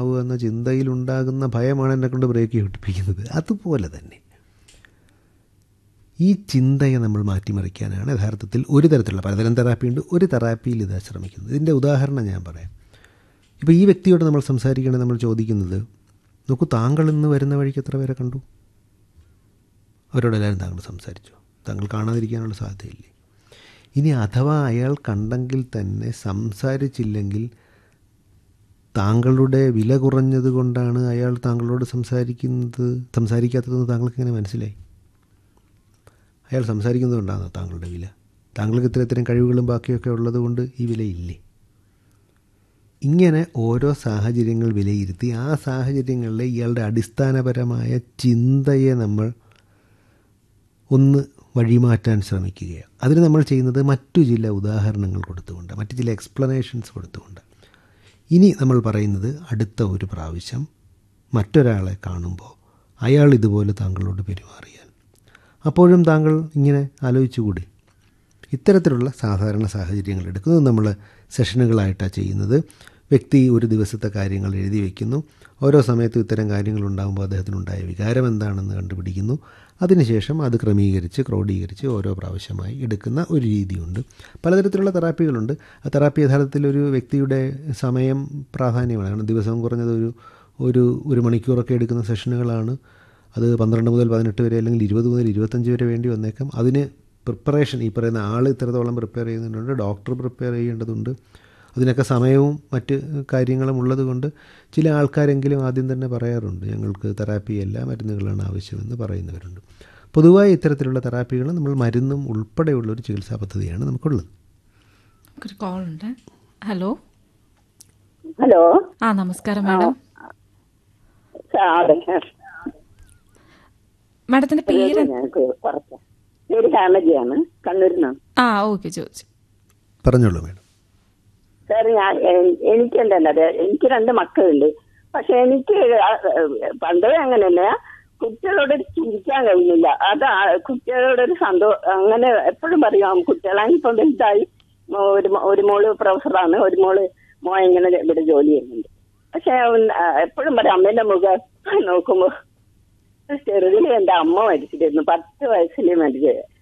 ആവുക എന്ന ചിന്തയിലുണ്ടാകുന്ന ഭയമാണ് എന്നെ കൊണ്ട് ബ്രേക്ക് ചെയ്യിപ്പിക്കുന്നത് അതുപോലെ തന്നെ ഈ ചിന്തയെ നമ്മൾ മാറ്റിമറിക്കാനാണ് യഥാർത്ഥത്തിൽ ഒരു തരത്തിലുള്ള പലതരം തെറാപ്പി ഉണ്ട് ഒരു തെറാപ്പിയിൽ ഇത് ശ്രമിക്കുന്നത് ഇതിൻ്റെ ഉദാഹരണം ഞാൻ പറയാം ഇപ്പോൾ ഈ വ്യക്തിയോട് നമ്മൾ സംസാരിക്കുകയാണെങ്കിൽ നമ്മൾ ചോദിക്കുന്നത് നോക്കൂ താങ്കൾ ഇന്ന് വരുന്ന വഴിക്ക് എത്ര പേരെ കണ്ടു അവരോടെല്ലാവരും താങ്കൾ സംസാരിച്ചു താങ്കൾ കാണാതിരിക്കാനുള്ള സാധ്യതയില്ലേ ഇനി അഥവാ അയാൾ കണ്ടെങ്കിൽ തന്നെ സംസാരിച്ചില്ലെങ്കിൽ താങ്കളുടെ വില കുറഞ്ഞത് കൊണ്ടാണ് അയാൾ താങ്കളോട് സംസാരിക്കുന്നത് സംസാരിക്കാത്തതെന്ന് താങ്കൾക്ക് എങ്ങനെ മനസ്സിലായി അയാൾ സംസാരിക്കുന്നത് കൊണ്ടാണോ താങ്കളുടെ വില താങ്കൾക്ക് ഇത്തരത്തിലും കഴിവുകളും ബാക്കിയൊക്കെ ഉള്ളത് കൊണ്ട് ഈ വിലയില്ലേ ഇങ്ങനെ ഓരോ സാഹചര്യങ്ങൾ വിലയിരുത്തി ആ സാഹചര്യങ്ങളിലെ ഇയാളുടെ അടിസ്ഥാനപരമായ ചിന്തയെ നമ്മൾ ഒന്ന് വഴിമാറ്റാൻ ശ്രമിക്കുകയാണ് അതിന് നമ്മൾ ചെയ്യുന്നത് മറ്റു ചില ഉദാഹരണങ്ങൾ കൊടുത്തുകൊണ്ട് മറ്റു ചില എക്സ്പ്ലനേഷൻസ് കൊടുത്തുകൊണ്ട് ഇനി നമ്മൾ പറയുന്നത് അടുത്ത ഒരു പ്രാവശ്യം മറ്റൊരാളെ കാണുമ്പോൾ അയാൾ ഇതുപോലെ താങ്കളോട് പെരുമാറിയാൽ അപ്പോഴും താങ്കൾ ഇങ്ങനെ ആലോചിച്ചുകൂടി ഇത്തരത്തിലുള്ള സാധാരണ സാഹചര്യങ്ങൾ എടുക്കുന്നത് നമ്മൾ സെഷനുകളായിട്ടാണ് ചെയ്യുന്നത് വ്യക്തി ഒരു ദിവസത്തെ കാര്യങ്ങൾ എഴുതി വയ്ക്കുന്നു ഓരോ സമയത്തും ഇത്തരം കാര്യങ്ങൾ ഉണ്ടാകുമ്പോൾ അദ്ദേഹത്തിനുണ്ടായ വികാരം എന്താണെന്ന് കണ്ടുപിടിക്കുന്നു അതിനുശേഷം അത് ക്രമീകരിച്ച് ക്രോഡീകരിച്ച് ഓരോ പ്രാവശ്യമായി എടുക്കുന്ന ഒരു രീതിയുണ്ട് പലതരത്തിലുള്ള തെറാപ്പികളുണ്ട് ആ തെറാപ്പി യഥാർത്ഥത്തിൽ ഒരു വ്യക്തിയുടെ സമയം പ്രാധാന്യമാണ് കാരണം ദിവസം കുറഞ്ഞത് ഒരു ഒരു ഒരു മണിക്കൂറൊക്കെ എടുക്കുന്ന സെഷനുകളാണ് അത് പന്ത്രണ്ട് മുതൽ പതിനെട്ട് വരെ അല്ലെങ്കിൽ ഇരുപത് മുതൽ ഇരുപത്തഞ്ച് വരെ വേണ്ടി വന്നേക്കാം അതിന് പ്രിപ്പറേഷൻ ഈ പറയുന്ന ആൾ ഇത്രത്തോളം പ്രിപ്പയർ ചെയ്യുന്നുണ്ട് ഡോക്ടർ പ്രിപ്പയർ ചെയ്യേണ്ടതുണ്ട് അതിനൊക്കെ സമയവും മറ്റ് കാര്യങ്ങളും ഉള്ളത് കൊണ്ട് ചില ആൾക്കാരെങ്കിലും ആദ്യം തന്നെ പറയാറുണ്ട് ഞങ്ങൾക്ക് തെറാപ്പിയല്ല മരുന്നുകളാണ് ആവശ്യമെന്ന് പറയുന്നവരുണ്ട് പൊതുവായി ഇത്തരത്തിലുള്ള തെറാപ്പികൾ നമ്മൾ മരുന്നും ഉൾപ്പെടെയുള്ള ഒരു ചികിത്സാ പദ്ധതിയാണ് നമുക്കുള്ളത് നമുക്കൊരു കോൾ ഉണ്ട് ഹലോ ഹലോ ആ നമസ്കാരം മാഡം അതെ മാഡത്തിന്റെ പേര് ഞങ്ങൾക്ക് കുറച്ച് പേര് ഹാമജിയാണ് കണ്ണൂരിൽ നിന്നാണ് ആ ഓക്കെ ചോദിച്ചു പറഞ്ഞോളൂ മേഡം സാർ ഞാൻ എ- എനിക്കെന്തല്ല അത് എനിക്ക് രണ്ട് മക്കളുണ്ട് പക്ഷെ എനിക്ക് ആ- പണ്ടേ അങ്ങനെയല്ല കുട്ടികളോട് ചിരിക്കാൻ കഴിയുന്നില്ല അത് ആ- കുട്ടികളോടൊരു സന്തോഷം അങ്ങനെ എപ്പോഴും പറയും കുട്ടികളാണ് ഇപ്പം വലുതായി മോ- ഒരു മോ- ഒരു മോള് പ്രൊഫസറാണ് ഒരു മോള് മോ ഇങ്ങനെ ഇവിടെ ജോലി ചെയ്യുന്നുണ്ട് പക്ഷെ എപ്പോഴും പറയും അമ്മേന്റെ മുഖം നോക്കുമ്പോ ചെറുതിൽ എന്റെ അമ്മ മരിച്ചിട്ടായിരുന്നു പത്ത് വയസ്സിൽ മരിച്ച